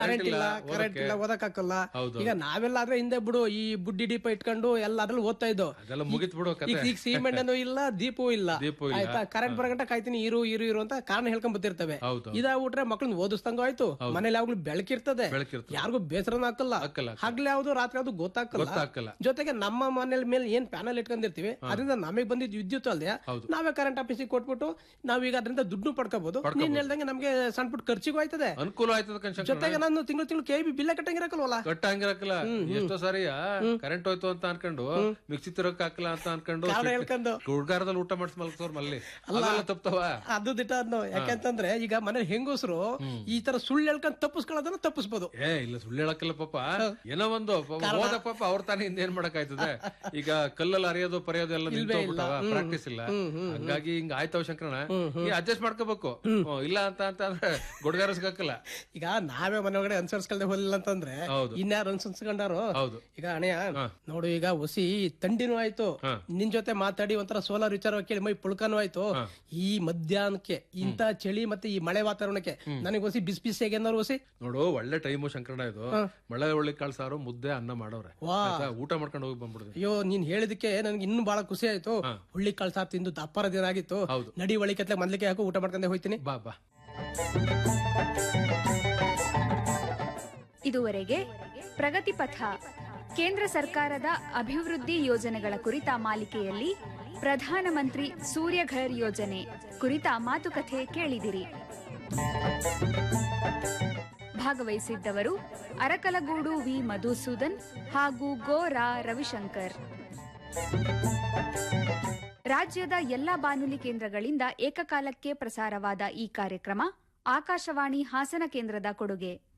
Current ಇಲ್ಲ current ಇಲ್ಲ ಓದಕ್ ಹಾಕಲ್ಲ ಈಗ ನಾವೆಲ್ಲ ಆದ್ರೆ ಹಿಂದೆ ಬಿಡು ಈ ಬುಡ್ಡಿ ದೀಪ ಇಟ್ಕೊಂಡು ಎಲ್ಲ ಅದ್ರಲ್ಲಿ ಓದ್ತಾ ಇದ್ದೋ ಅದೆಲ್ಲ ಮುಗಿತ್ ಬಿಡು ಕತೆ ಈಗ ಈಗ ಸೀಮೆಣ್ಣನು ಇಲ್ಲ ದೀಪವೂ ಇಲ್ಲ ದೀಪವೂ ಇಲ್ಲ. ಆಯ್ತಾ ಕರೆಂಟ್ ಬರಗಂಟ ಕಾಯ್ತೀನಿ ಇರು ಇರು ಇರು ಅಂತ ಕಾರಣ ಹೇಳ್ಕೊಂಡ್ ಬರ್ತಿರ್ತವೆ ಹೌದು. ಇದಾಗ್ಬಿಟ್ರೆ ಮಕ್ಳನ್ನ ಓದಿಸ್ದಂಗ ಆಯ್ತು ಮನೇಲಿ ಯಾವಾಗ್ಲೂ ಬೆಳಕಿರ್ತದೆ ಬೆಳಕಿರ್ತದೆ. ಯಾರಿಗೂ ಬೇಸರನ ಹಾಕಲ್ಲ ಹಾಕಲ್ಲ. ಹಗ್ಲು ಯಾವ್ದು ರಾತ್ರಿ ಯಾವ್ದು ಗೊತ್ತಾಗಲ್ಲ ಗೊತ್ತಾಗಲ್ಲ ಜೊತೆಗೆ ನಮ್ಮ ಮನೇಲಿ ಮೇಲೆ ಏನ್ ಪ್ಯಾನಲ್ ಇಟ್ಕೊಂಡಿರ್ತೀವಿ ಅದರಿಂದ ನಮಗೆ ಬಂದಿದ್ ವಿದ್ಯುತ್ ಅಲ್ಲದೆ ನಾವೇ ಕರೆಂಟ್ ಆಫೀಸಿಗೆ ಕೊಟ್ಬಿಟ್ಟು ನಾವೀಗ ಅದರಿಂದ ದುಡ್ಡು ಪಡ್ಕೋಬಹುದು ನೀನ್ ಹೇಳ್ದಂಗೆ ನಮ್ಗೆ ಸಣ್ಣ ಪುಟ್ಟ ಖರ್ಚಿಗೂ ಆಯ್ತದೆ ಅನುಕೂಲ ಆಯ್ತದ ಕನ್ಶಂಕರ ಜೊತೆಗೆ ನಾನು ತಿಂಗಳು ತಿಂಗಳು ಕೆ ಬಿ ಬಿಲ್ಲ ಕಟ್ಟಂಗಿರಕಲ್ವಲ್ಲ ಕಟ್ಟಂಗಿರಕ್ಕಲ್ಲ ಎಷ್ಟೋ ಸಾರಿ ಕರೆಂಟ್ ಹೋಯ್ತು ಅಂತ ಅನ್ಕೊಂಡು ಮಿಕ್ಸಿ ತಿರಕ್ ಹಾಕಲ್ಲ ಅಂತ ಅನ್ಕೊಂಡು ಕಾರಣ ಹೇಳ್ಕೊಂಡು ಹುಡ್ಗಾರದಲ್ಲಿ ಊಟ ಮಾಡಿಸ್ ಮಲ್ಕೋರ್ ಮಲ್ಲಿ ಅವೆಲ್ಲ ತಪ್ತವ ಅದು ದಿಟ ಅದ್ನೋ ಯಾಕೆಂತಂದ್ರೆ ಈಗ ಮನೇಲಿ ಹೆಂಗಸರು ಈ ತರ ಸುಳ್ಳು ಹೇಳ್ಕೊಂಡ್ ತಪ್ಪಿಸ್ಕೊಳ್ಳೋದನ್ನ ತಪ್ಪಿಸ್ಬೋದು ಏ ಇಲ್ಲ ಸುಳ್ಳು ಹೇಳಕ್ಕಿಲ್ಲ ಪಾಪ ಏನೋ ಒಂದು ಪಾಪ ಹೋದ ಪಾಪ ಅವ್ರ ತಾನೇ ಹಿಂದೆ ಏನ್ ಮಾಡಕ್ ಆಯ್ತದೆ ಈಗ ಕಲ್ಲಲ್ಲಿ ಅರಿಯೋದು ಪರೆಯೋದು ಎಲ್ಲ ನಿಂತೋಗ್ಬಿಟ್ಟವ ಪ್ರಾಕ್ಟೀಸ್ ಇಲ್ಲ ಹಂಗಾಗಿ ಹಿಂಗ ಆಯ್ತವ ಶಂಕರಣ ನೀ ಅಡ್ಜಸ್ಟ್ ಮಾಡ್ಕೋಬೇಕು ಹ್ಮ್, ಇಲ್ಲ ಅಂತ ಅಂತ ಅಂದ್ರೆ ಗುಡ್ಗಾರಸ್ಗಾಕಲ್ಲ ಈಗ ನಾವೇ ಮನೆ ಒಳಗಡೆ ಅನುಸರಿಸ್ಕೊಳ್ದೆ ಹೋಲಿಲ್ಲ ಅಂತಂದ್ರೆ ಹೌದು. ಇನ್ಯಾರು ಅನುಸರಿಸ್ಕೊಂಡಾರು ಹೌದು ಈಗ ಅಣೆಯ ನೋಡು ಈಗ ಹೊಸಿ ತಂಡಿನೂ ಆಯ್ತು ನಿನ್ ಜೊತೆ ಮಾತಾಡಿ ಒಂಥರ ಸೋಲಾರ್ ವಿಚಾರ ಕೇಳಿ ಮೈ ಪುಳ್ಕನೂ ಆಯ್ತು ಈ ಮಧ್ಯಾಹ್ನಕ್ಕೆ ಇಂತ ಚಳಿ ಮತ್ತೆ ಈ ಮಳೆ ವಾತಾವರಣಕ್ಕೆ ನನಗೆ ಹೊಸಿ ಬಿಸಿ ಬಿಸಿ ಏನಾರು ಹೊಸಿ ನೋಡು ಒಳ್ಳೆ ಟೈಮು ಶಂಕರಣ ಇದು ಮಳೆ ಒಳ್ಳೆ ಕಾಳು ಸಾರು ಮುದ್ದೆ ಅನ್ನ ಮಾಡವ್ರೆ ವಾ. ಆಯ್ತಾ? ಊಟ ಮಾಡ್ಕೊಂಡು ಹೋಗಿ ಬಂದ್ಬಿಡ್ದೆ ಅಯ್ಯೋ ನೀನ್ ಹೇಳಿದಕ್ಕೆ ನನ್ಗೆ ಇನ್ನೂ ಬಹಳ ಖುಷಿ ಆಯ್ತು ಹುಳ್ಳಿ ಕಾಳು ಸಾರ್ ತಿಂದು ದಪ್ಪರ ದಿನ ಆಗಿತ್ತು ಹೌದು. ನಡಿ ಒಳಿಕತ್ಲೆ ಮೊದ್ಲಿಕ್ಕೆ ಹಾಕು ಊಟ ಮಾಡ್ಕೊಂಡೆ ಹೋಯ್ತೀನಿ ಬಾ ಬಾ ಇದುವರೆಗೆ ಪ್ರಗತಿ ಪಥ ಕೇಂದ್ರ ಸರ್ಕಾರದ ಅಭಿವೃದ್ಧಿ ಯೋಜನೆಗಳ ಕುರಿತ ಮಾಲಿಕೆಯಲ್ಲಿ ಪ್ರಧಾನಮಂತ್ರಿ ಸೂರ್ಯಘರ್ ಯೋಜನೆ ಕುರಿತ ಮಾತುಕತೆ ಕೇಳಿದಿರಿ ಭಾಗವಹಿಸಿದ್ದವರು ಅರಕಲಗೂಡು ವಿ ಮಧುಸೂದನ್ ಹಾಗೂ ಗೋರಾ ರವಿಶಂಕರ್ ರಾಜ್ಯದ ಎಲ್ಲಾ ಬಾನುಲಿ ಕೇಂದ್ರಗಳಿಂದ ಏಕಕಾಲಕ್ಕೆ ಪ್ರಸಾರವಾದ ಈ ಕಾರ್ಯಕ್ರಮ ಆಕಾಶವಾಣಿ ಹಾಸನ ಕೇಂದ್ರದ ಕೊಡುಗೆ